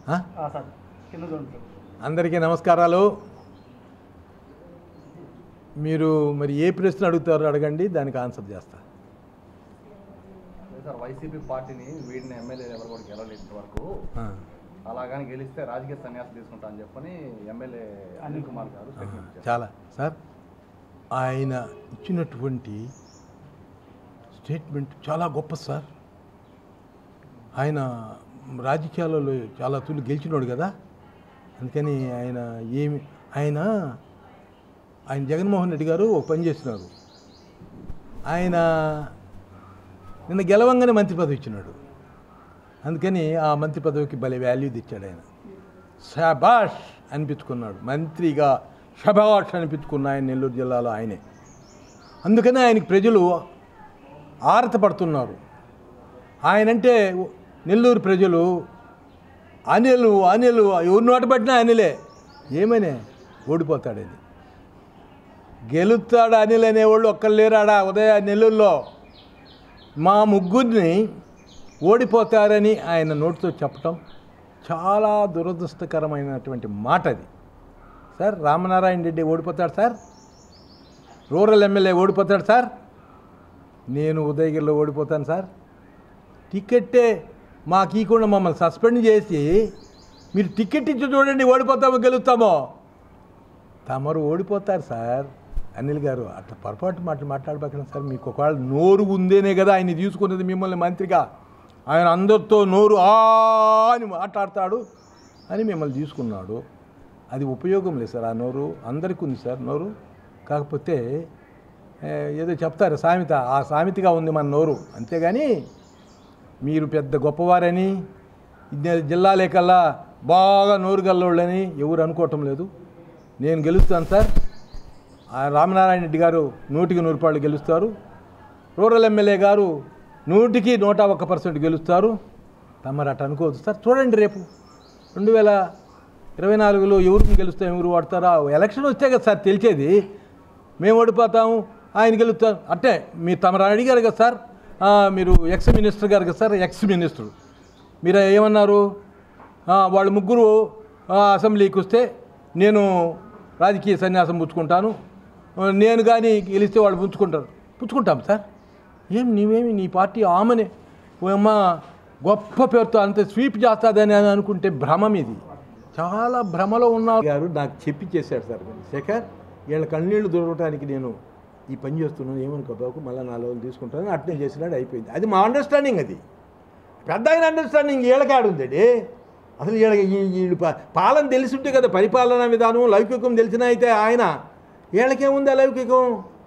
ఆ? ఆ, సార్ కింద చూడండి సార్ అందరికీ నమస్కారాలు మీరు మరి ఏ ప్రశ్న అడుగుతారో అడగండి దానికి ఆన్సర్ చేస్తా అదే సార్ వైసీపీ పార్టీని వీడిని ఎమ్మెల్యే ఎవరు కూడా గెలవలేదు ఇంతవరకు ఆ, అలాగని గెలిస్తే రాజకీయ సన్యాసం తీసుకుంటా అని చెప్పని ఎమ్మెల్యే అనిల్ కుమార్ గారు స్టేట్మెంట్ ఇచ్చారు. చాలా సార్ ఆయన ఇచ్చినటువంటి స్టేట్మెంట్ చాలా గొప్ప సార్ ఆయన రాజకీయాలలో చాలా తూలు గెలిచినోడు కదా అందుకని ఆయన ఏమి ఆయన ఆయన జగన్మోహన్ రెడ్డి గారు ఒక పని చేసినారు ఆయన నిన్న గెలవంగానే మంత్రి పదవి ఇచ్చినాడు అందుకని ఆ మంత్రి పదవికి భలే వాల్యూ తెచ్చాడు ఆయన షబాష్ అనిపించుకున్నాడు మంత్రిగా షబాష్ అనిపించుకున్న ఆయన నెల్లూరు జిల్లాలో ఆయనే అందుకని ఆయనకి ప్రజలు ఆరతపడుతున్నారు ఆయనంటే నెల్లూరు ప్రజలు అనిలు అనిలు ఎవరు నోట పట్టినా అనిలే ఏమనే ఓడిపోతాడని గెలుస్తాడు అనిల్ అనేవాళ్ళు ఒక్కరు లేరాడా ఉదయ నెల్లూరులో మా ముగ్గురిని ఓడిపోతారని ఆయన నోటితో చెప్పటం చాలా దురదృష్టకరమైనటువంటి మాట అది సార్ రామనారాయణ రెడ్డి ఓడిపోతాడు సార్ రూరల్ ఎమ్మెల్యే ఓడిపోతాడు సార్ నేను ఉదయగిరిలో ఓడిపోతాను సార్ టికెట్టే మాకు ఇవ్వకుండా మమ్మల్ని సస్పెండ్ చేసి మీరు టికెట్ ఇచ్చి చూడండి ఓడిపోతామో గెలుస్తామో తమరు ఓడిపోతారు సార్ అనిల్ గారు అట్లా పొరపాటు మాటలు మాట్లాడబోకండి సార్ మీకు ఒకవేళ నోరు ఉందేనే కదా ఆయన తీసుకున్నది మిమ్మల్ని మంత్రిగా ఆయన అందరితో నోరు ఆ అని మాట్లాడతాడు అని మిమ్మల్ని తీసుకున్నాడు అది ఉపయోగం లేదు సార్ ఆ నోరు అందరికీ ఉంది సార్ నోరు కాకపోతే ఏ, ఏదో చెప్తారు సామెత ఆ సామెతగా ఉంది మన నోరు అంతేగాని మీరు పెద్ద గొప్పవారని ఇద్దరు జిల్లాలే కల్లా బాగా నోరు గల్లోళ్ళని ఎవరు అనుకోవటం లేదు నేను గెలుస్తాను సార్ ఆ రామనారాయణ రెడ్డి గారు నూటికి నూరు రూపాయలు గెలుస్తారు రూరల్ ఎమ్మెల్యే గారు నూటికి నూట ఒక్క పర్సెంట్ గెలుస్తారు తమరు అటు అనుకోవద్దు సార్ చూడండి రేపు రెండు వేల ఇరవై నాలుగులో ఎవరికి గెలుస్తాం ఎవరు వాడతారా ఎలక్షన్ వస్తే కదా సార్ తెలిసేది మేము ఓడిపోతాము ఆయన గెలుస్తాం అంటే మీరు తమరు అడిగారు కదా సార్ ఆ, మీరు ఎక్స్ మినిస్టర్ గారు కదా సార్ ఎక్స్ మినిస్టర్ మీరు ఏమన్నారు ఆ, వాళ్ళు ముగ్గురు ఆ, అసెంబ్లీకి వస్తే నేను రాజకీయ సన్యాసం పుచ్చుకుంటాను ఆ, నేను కానీ గెలిస్తే వాళ్ళు పుచ్చుకుంటారు పుచ్చుకుంటాం సార్ ఏం నీవేమి నీ పార్టీ ఆమెనే ఓ అమ్మ గొప్ప పేరుతో అంత స్వీప్ చేస్తుందని అని అనుకుంటే భ్రమం ఇది చాలా భ్రమలో ఉన్నారు గారు నాకు చెప్పి చేశాడు సార్ శేఖర్ వీళ్ళ కన్నీళ్లు దొరకటానికి నేను ఈ పని చేస్తున్నాను ఏమనుకోబాకు మళ్ళీ నాలుగు రోజులు తీసుకుంటాను అట్నే చేసినాడు అయిపోయింది అది మా అండర్స్టాండింగ్ అది పెద్ద ఆయన అండర్స్టాండింగ్ వీళ్ళకాడుందండి అసలు వీళ్ళ ఈ- వీళ్ళు పా- పాలన తెలిసి ఉంటే కదా పరిపాలనా విధానం లౌకికం తెలిసిన అయితే ఆయన వీళ్ళకేముంది ఆ లౌకికం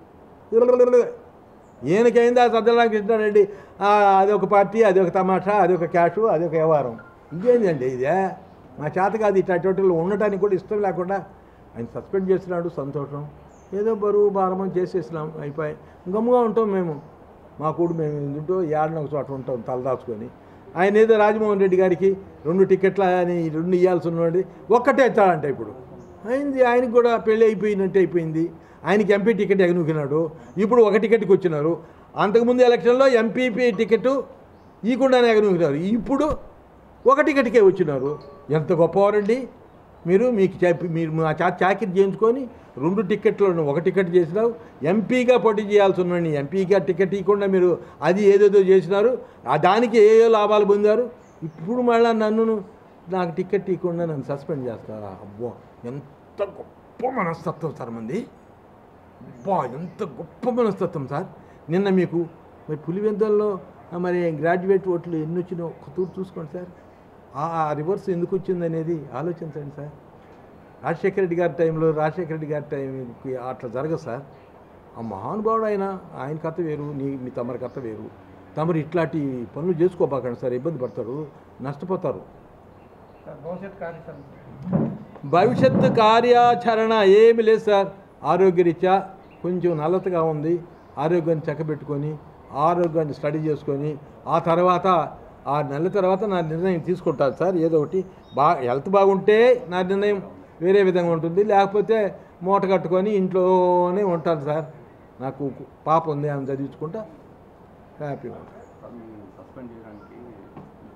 ఈయనకైంది ఆ సత్యనారాయణరెడ్డి అది ఒక పార్టీ అది ఒక తమాషా అది ఒక క్యాషు అది ఒక వ్యవహారం ఇంకేందండి ఇదే మా చేత కాదు ఇట్లాంటి ఉండటానికి కూడా ఇష్టం లేకుండా ఆయన సస్పెండ్ చేసినాడు సంతోషం ఏదో బరువు భారమని చేసేసినాం అయిపోయి గమ్ముగా ఉంటాం మేము మా కూడు మేము ఇంటూ ఏడన ఒక చోట ఉంటాం తలదాచుకొని ఆయన ఏదో రాజమోహన్ రెడ్డి గారికి రెండు టికెట్లు అని రెండు ఇవ్వాల్సి ఉన్నది ఒక్కటే ఇస్తాడంట ఇప్పుడు అయింది ఆయనకి కూడా పెళ్ళి అయిపోయినట్టు అయిపోయింది ఆయనకి ఎంపీ టికెట్ ఎగనుకినాడు ఇప్పుడు ఒక టికెట్కి వచ్చినారు అంతకుముందు ఎలక్షన్లో ఎంపీపీ టికెట్ ఈకుండానే ఎగనుకినారు ఇప్పుడు ఒక టికెట్కే వచ్చినారు ఎంత గొప్పవారండి మీరు మీకు చెప్పి మీరు మా చా చాకిరి చేయించుకొని రెండు టికెట్లను ఒక టికెట్ చేసినావు ఎంపీగా పోటీ చేయాల్సి ఉన్నాడు ఎంపీగా టికెట్ ఇవ్వకుండా మీరు అది ఏదేదో చేసినారు ఆ దానికి ఏ ఏ లాభాలు పొందారు ఇప్పుడు మళ్ళీ నన్ను నాకు టికెట్ ఇవ్వకుండా నన్ను సస్పెండ్ చేస్తారా అబ్బో ఎంత గొప్ప మనస్తత్వం సార్ మంది అబ్బా ఎంత గొప్ప మనస్తత్వం సార్ నిన్న మీకు మరి పులివెందుల్లో ఆ, మరి గ్రాడ్యుయేట్ ఓట్లు ఎన్ని వచ్చినాయో ఒక తూరు చూసుకోండి సార్ ఆ ఆ రివర్స్ ఎందుకు వచ్చింది అనేది ఆలోచించండి సార్ రాజశేఖర రెడ్డి గారి టైంలో రాజశేఖర రెడ్డి గారి టైంకి అట్లా జరగదు సార్ ఆ మహానుభావుడు ఆయన ఆయన కథ వేరు నీ మీ తమరి కథ వేరు తమరు ఇట్లాంటి పనులు చేసుకోబాకండి సార్ ఇబ్బంది పడతారు నష్టపోతారు సార్ భవిష్యత్ కార్యాచరణ భవిష్యత్తు కార్యాచరణ ఏమి లేదు సార్ ఆరోగ్యరీత్యా కొంచెం నల్లతగా ఉంది ఆరోగ్యాన్ని చక్కబెట్టుకొని ఆరోగ్యాన్ని స్టడీ చేసుకొని ఆ తర్వాత ఆ నెల తర్వాత నా నిర్ణయం తీసుకుంటాను సార్ ఏదో ఒకటి బా హెల్త్ బాగుంటే నా నిర్ణయం వేరే విధంగా ఉంటుంది లేకపోతే మూట కట్టుకొని ఇంట్లోనే ఉంటాను సార్ నాకు పాప ఉంది ఆమె చదివించుకుంటా హ్యాపీగా ఉంటాను సస్పెండ్ చేయడానికి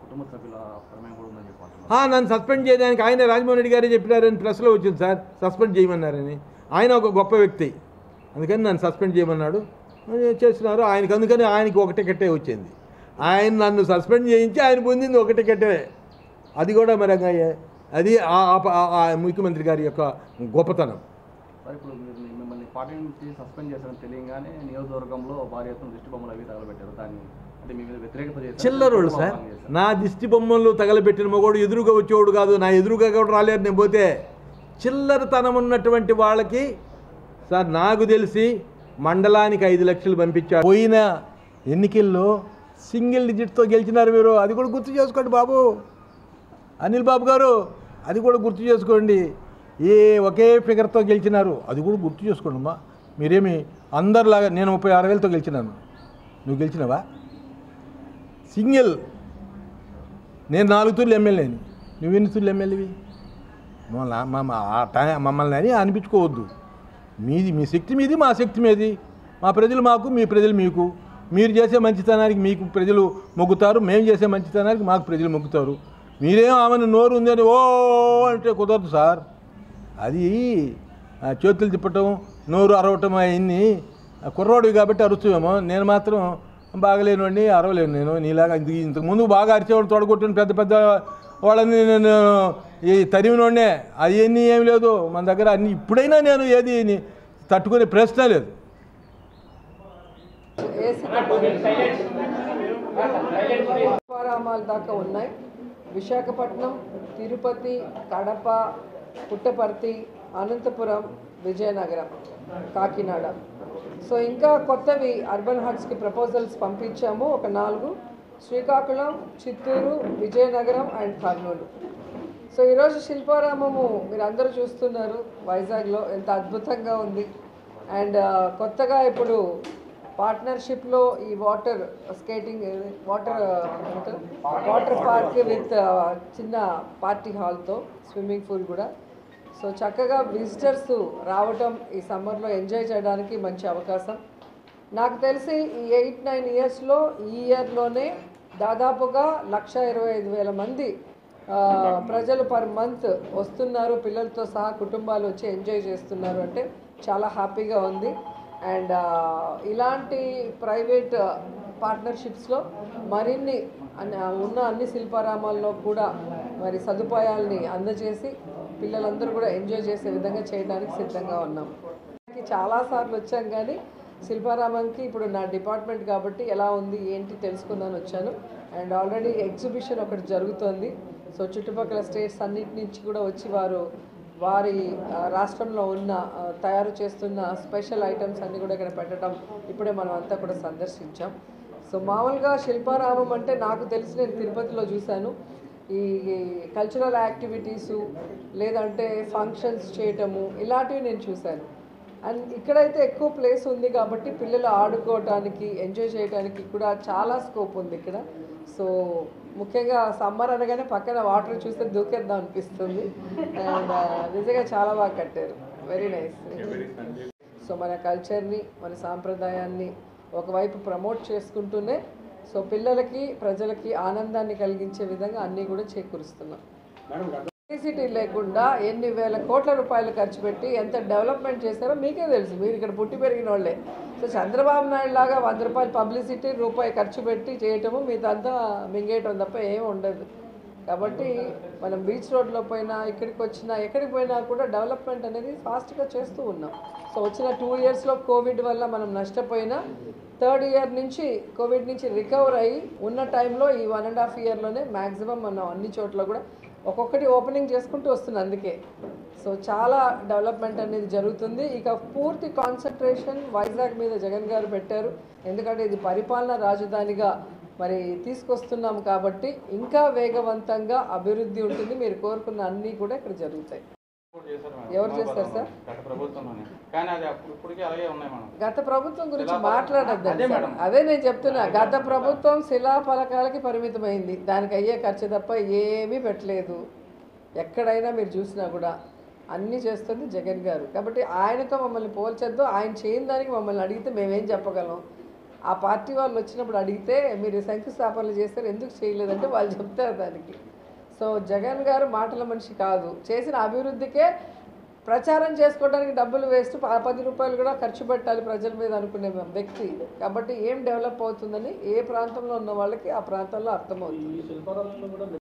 కుటుంబ సభ్యుల ప్రమేయం కూడా ఉందని చెప్పి అంటున్నారు. ఆ, నన్ను సస్పెండ్ చేయడానికి ఆయన రాజమోహన్ రెడ్డి గారే చెప్పినారని ప్రెస్లో వచ్చింది సార్ సస్పెండ్ చేయమన్నారని ఆయన ఒక గొప్ప వ్యక్తి అందుకని నన్ను సస్పెండ్ చేయమన్నాడు అది చేస్తున్నారు ఆయనకి అందుకని ఆయనకి ఒక టికెటే వచ్చింది ఆయన నన్ను సస్పెండ్ చేయించి ఆయన పొందింది ఒక టికెటే అది కూడా మరి ఇంకా అది ఆ- ఆ- ఆ- ఆ ముఖ్యమంత్రి గారి యొక్క గొప్పతనం సార్ ఇప్పుడు మీరు మిమ్మల్ని పార్టీ నుంచి సస్పెండ్ చేశారని తెలియగానే నియోజకవర్గంలో భారీ ఎత్తున దృష్టి బొమ్మలు అవి తగలబెట్టారు దాన్ని అంటే మీ మీద వ్యతిరేకత చేశారు చిల్లరోడు సార్ నా దిష్టి బొమ్మలు తగలబెట్టిన మగోడు ఎదురుగా వచ్చేవాడు కాదు నా ఎదురుగా కూడా రాలేరు నేను పోతే చిల్లరతనం ఉన్నటువంటి వాళ్ళకి సార్ నాకు తెలిసి మండలానికి ఐదు లక్షలు పంపించారు పోయిన ఎన్నికల్లో సింగిల్ డిజిట్తో గెలిచినారు మీరు అది కూడా గుర్తు చేసుకోండి బాబు అనిల్ బాబు గారు అది కూడా గుర్తు చేసుకోండి ఏ ఒకే ఫిగర్తో గెలిచినారు అది కూడా గుర్తు చేసుకోండి అమ్మా మీరేమి అందరిలాగా నేను ముప్పై ఆరు వేలతో గెలిచినాను నువ్వు గెలిచినావా సింగిల్ నేను నాలుగు తూర్లు ఎమ్మెల్యేని నువ్వు ఎన్ని తూర్లు ఎమ్మెల్యేవి మమ్మల్ని మమ్మ- ఆ టై- మమ్మల్ని అని అనిపించుకోవద్దు మీది మీ శక్తి మీది మా శక్తి మీది మా ప్రజలు మాకు మీ ప్రజలు మీకు మీరు చేసే మంచితనానికి మీకు ప్రజలు మొగ్గుతారు మేము చేసే మంచితనానికి మాకు ప్రజలు మొగ్గుతారు మీరేం ఆమెను నోరు ఉందని ఓ అంటే కుదరదు సార్ అది ఆ, చేతులు తిప్పటం నోరు అరవటం అవన్నీ కుర్రోడివి కాబట్టి అరుస్తామేమో నేను మాత్రం బాగలేనివాడిని అరవలేను నేను నీలాగా ఇంత ఇంతకు ముందు బాగా అరిచేవాడు తొడగొట్టిన పెద్ద పెద్ద వాళ్ళని నేను ఈ తరిమినోడినే అవన్నీ ఏమి లేదు మన దగ్గర అన్ని ఇప్పుడైనా నేను ఏది ని- తట్టుకునే ప్రశ్న లేదు శిల్పారామాల దాకా ఉన్నాయి విశాఖపట్నం తిరుపతి కడప పుట్టపర్తి అనంతపురం విజయనగరం కాకినాడ సో ఇంకా కొత్తవి అర్బన్ హట్స్కి ప్రపోజల్స్ పంపించాము ఒక నాలుగు శ్రీకాకుళం చిత్తూరు విజయనగరం అండ్ కర్నూలు సో ఈరోజు శిల్పారామము మీరు అందరూ చూస్తున్నారు వైజాగ్లో ఎంత అద్భుతంగా ఉంది అండ్ కొత్తగా ఇప్పుడు పార్ట్నర్షిప్లో ఈ water skating water water park with చిన్న పార్టీ హాల్తో స్విమ్మింగ్ పూల్ కూడా సో చక్కగా విజిటర్స్ రావటం ఈ సమ్మర్లో ఎంజాయ్ చేయడానికి మంచి అవకాశం నాకు తెలిసి ఈ ఎయిట్ నైన్ ఇయర్స్లో ఈ ఇయర్లోనే దాదాపుగా లక్ష ఇరవై ఐదు వేల మంది ఆ, ప్రజలు పర్ మంత్ వస్తున్నారు పిల్లలతో సహా కుటుంబాలు వచ్చి ఎంజాయ్ చేస్తున్నారు అంటే చాలా హ్యాపీగా ఉంది అండ్ ఇలాంటి ప్రైవేట్ పార్ట్నర్షిప్స్లో మరిన్ని అన్ని ఉన్న అన్ని శిల్పారామాల్లో కూడా మరి సదుపాయాల్ని అందజేసి పిల్లలందరూ కూడా ఎంజాయ్ చేసే విధంగా చేయడానికి సిద్ధంగా ఉన్నాం కి చాలాసార్లు వచ్చాం కానీ శిల్పారామంకి ఇప్పుడు నా డిపార్ట్మెంట్ కాబట్టి ఎలా ఉంది ఏంటి తెలుసుకుందాని వచ్చాను అండ్ ఆల్రెడీ ఎగ్జిబిషన్ ఒకటి జరుగుతోంది సో చుట్టుపక్కల స్టేట్స్ అన్నిటి నుంచి కూడా వచ్చి వారు వారి ఆ, రాష్ట్రంలో ఉన్న ఆ, తయారు చేస్తున్న స్పెషల్ ఐటమ్స్ అన్నీ కూడా ఇక్కడ పెట్టడం ఇప్పుడే మనం అంతా కూడా సందర్శించాం సో మామూలుగా శిల్పారామం అంటే నాకు తెలిసి నేను తిరుపతిలో చూశాను ఈ కల్చరల్ యాక్టివిటీసు లేదంటే ఫంక్షన్స్ చేయటము ఇలాంటివి నేను చూశాను అండ్ ఇక్కడైతే ఎక్కువ ప్లేస్ ఉంది కాబట్టి పిల్లలు ఆడుకోవటానికి ఎంజాయ్ చేయడానికి కూడా చాలా స్కోప్ ఉంది ఇక్కడ సో ముఖ్యంగా సమ్మర్ అనగానే పక్కన వాటర్ చూస్తే దూకేద్దాం అనిపిస్తుంది అండ్ నిజంగా చాలా బాగా కట్టారు వెరీ నైస్ సో మన కల్చర్ని మన సాంప్రదాయాన్ని ఒకవైపు ప్రమోట్ చేసుకుంటూనే సో పిల్లలకి ప్రజలకి ఆనందాన్ని కలిగించే విధంగా అన్నీ కూడా చేకూరుస్తున్నాం పబ్లిసిటీ లేకుండా ఎన్ని వేల కోట్ల రూపాయలు ఖర్చు పెట్టి ఎంత డెవలప్మెంట్ చేశారో మీకే తెలుసు మీరు ఇక్కడ పుట్టి పెరిగిన వాళ్ళే సో చంద్రబాబు నాయుడు లాగా వంద రూపాయలు పబ్లిసిటీ రూపాయి ఖర్చు పెట్టి చేయటము మీదంతా మింగేయటం తప్ప ఏమి ఉండదు కాబట్టి మనం బీచ్ రోడ్లో పోయినా ఇక్కడికి వచ్చినా ఎక్కడికి పోయినా కూడా డెవలప్మెంట్ అనేది ఫాస్ట్గా చేస్తూ ఉన్నాం సో వచ్చిన టూ ఇయర్స్లో కోవిడ్ వల్ల మనం నష్టపోయినా థర్డ్ ఇయర్ నుంచి కోవిడ్ నుంచి రికవర్ అయ్యి ఉన్న టైంలో ఈ వన్ అండ్ హాఫ్ ఇయర్లోనే మ్యాక్సిమం మనం అన్ని చోట్ల కూడా ఒక్కొక్కటి ఓపెనింగ్ చేసుకుంటూ వస్తుంది అందుకే సో చాలా డెవలప్మెంట్ అనేది జరుగుతుంది ఇక పూర్తి కాన్సన్ట్రేషన్ వైజాగ్ మీద జగన్ గారు పెట్టారు ఎందుకంటే ఇది పరిపాలన రాజధానిగా మరి తీసుకొస్తున్నాం కాబట్టి ఇంకా వేగవంతంగా అభివృద్ధి ఉంటుంది మీరు కోరుకున్న అన్నీ కూడా ఇక్కడ జరుగుతాయి ఎవరు చేస్తారు సార్ గత ప్రభుత్వంలోనే కానీ అది అప్పుడు ఇప్పటికీ అలాగే ఉన్నాయి మనం గత ప్రభుత్వం గురించి శిలా- మాట్లాడద్దు అదే మేడం. అదే నేను చెప్తున్నా గత ప్రభుత్వం శిలా ఫలకాలకి పరిమితమైంది దానికి అయ్యే ఖర్చు తప్ప ఏమీ పెట్టలేదు ఎక్కడైనా మీరు చూసినా కూడా అన్నీ చేస్తుంది జగన్ గారు కాబట్టి ఆయనతో మమ్మల్ని పోల్చొద్దు ఆయన చేయని దానికి మమ్మల్ని అడిగితే మేమేం చెప్పగలం ఆ పార్టీ వాళ్ళు వచ్చినప్పుడు అడిగితే మీరు శంకుస్థాపనలు చేస్తారు ఎందుకు చేయలేదంటే వాళ్ళు చెప్తారు దానికి సో జగన్ గారు మాటల మనిషి కాదు చేసిన అభివృద్ధికే ప్రచారం చేసుకోవడానికి డబ్బులు వేస్ట్ ప- పది రూపాయలు కూడా ఖర్చు పెట్టాలి ప్రజల మీద అనుకునే వ్యక్తి కాబట్టి ఏం డెవలప్ అవుతుందని ఏ ప్రాంతంలో ఉన్న వాళ్ళకి ఆ ప్రాంతంలో అర్థమవుతుంది